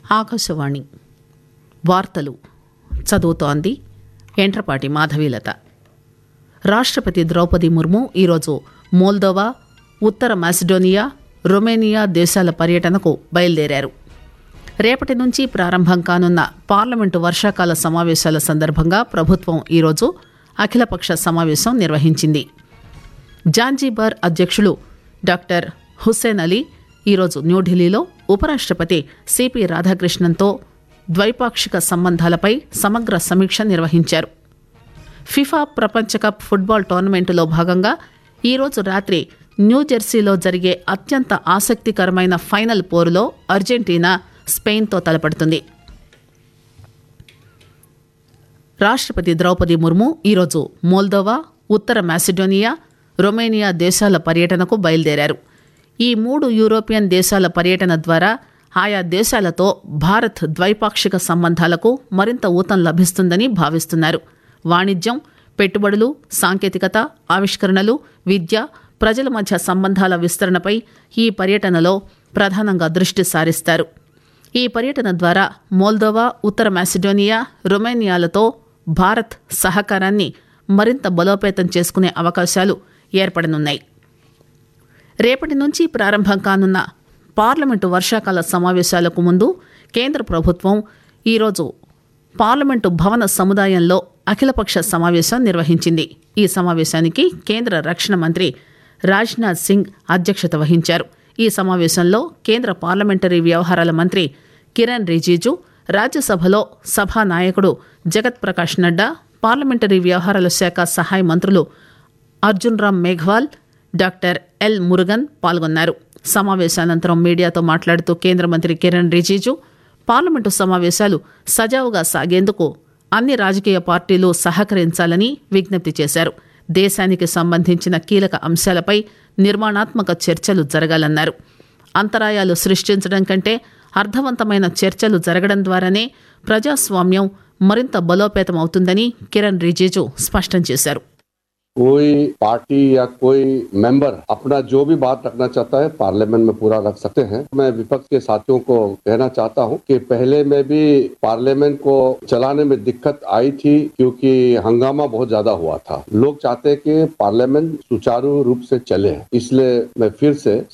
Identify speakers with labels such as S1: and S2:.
S1: ఆకాశవాణి వార్తలు చదువుతోంది ఎంట్రపాటి మాధవీలత రాష్ట్రపతి ద్రౌపది ముర్ము ఈరోజు మోల్దోవా ఉత్తర మాసిడోనియా రొమేనియా దేశాల పర్యటనకు బయలుదేరారు రేపటి నుంచి ప్రారంభం కానున్న పార్లమెంటు వర్షాకాల సమావేశాల సందర్భంగా ప్రభుత్వం ఈరోజు అఖిలపక్ష సమావేశం నిర్వహించింది జాంజీబార్ అధ్యక్షులు డాక్టర్ హుస్సేన్ అలీ ఈరోజు న్యూఢిల్లీలో ఉపరాష్ట్రపతి సిపి రాధాకృష్ణన్తో ద్వైపాక్షిక సంబంధాలపై సమగ్ర సమీక్ష నిర్వహించారు ఫిఫా ప్రపంచ కప్ ఫుట్బాల్ టోర్నమెంటులో భాగంగా ఈరోజు రాత్రి న్యూజెర్సీలో జరిగే అత్యంత ఆసక్తికరమైన ఫైనల్ పోరులో అర్జెంటీనా స్పెయిన్తో తలపడుతుంది రాష్ట్రపతి ద్రౌపది ముర్ము ఈరోజు మోల్దోవా ఉత్తర మాసిడోనియా రొమేనియా దేశాల పర్యటనకు బయలుదేరారు ఈ మూడు యూరోపియన్ దేశాల పర్యటన ద్వారా ఆయా దేశాలతో భారత్ ద్వైపాక్షిక సంబంధాలకు మరింత ఊతం లభిస్తుందని భావిస్తున్నారు వాణిజ్యం పెట్టుబడులు సాంకేతికత ఆవిష్కరణలు విద్య ప్రజల మధ్య సంబంధాల విస్తరణపై ఈ పర్యటనలో ప్రధానంగా దృష్టి సారిస్తారు ఈ పర్యటన ద్వారా మోల్దోవా ఉత్తర మాసిడోనియా రొమేనియాలతో భారత్ సహకారాన్ని మరింత బలోపేతం చేసుకునే అవకాశాలు ఏర్పడనున్నాయి రేపటి నుంచి ప్రారంభం కానున్న పార్లమెంటు వర్షాకాల సమావేశాలకు ముందు కేంద్ర ప్రభుత్వం ఈరోజు పార్లమెంటు భవన సముదాయంలో అఖిలపక్ష సమావేశం నిర్వహించింది ఈ సమావేశానికి కేంద్ర రక్షణ మంత్రి రాజ్నాథ్ సింగ్ అధ్యక్షత వహించారు ఈ సమావేశంలో కేంద్ర పార్లమెంటరీ వ్యవహారాల మంత్రి కిరణ్ రిజిజు రాజ్యసభలో సభా నాయకుడు జగత్ ప్రకాష్ నడ్డా పార్లమెంటరీ వ్యవహారాల శాఖ సహాయ మంత్రులు అర్జున్ రామ్ మేఘ్వాల్ డాక్టర్ ఎల్ మురుగన్ పాల్గొన్నారు సమావేశానంతరం మీడియాతో మాట్లాడుతూ కేంద్ర మంత్రి కిరణ్ రిజిజు పార్లమెంటు సమావేశాలు సజావుగా సాగేందుకు అన్ని రాజకీయ పార్టీలు సహకరించాలని విజ్ఞప్తి చేశారు దేశానికి సంబంధించిన కీలక అంశాలపై నిర్మాణాత్మక చర్చలు జరగాలన్నారు అంతరాయాలు సృష్టించడం కంటే అర్థవంతమైన చర్చలు జరగడం ద్వారానే ప్రజాస్వామ్యం మరింత బలోపేతం అవుతుందని కిరణ్ రిజిజు స్పష్టం చేశారు
S2: कोई पार्टी या कोई मेंबर अपना जो भी बात रखना चाहता है पार्लियामेंट में पूरा रख सकते हैं मैं विपक्ष के साथियों को कहना चाहता हूं कि पहले में भी पार्लियामेंट को चलाने में दिक्कत आई थी क्योंकि हंगामा बहुत ज्यादा हुआ था लोग चाहते हैं कि पार्लियामेंट सुचारू रूप से चले इसलिए मैं फिर से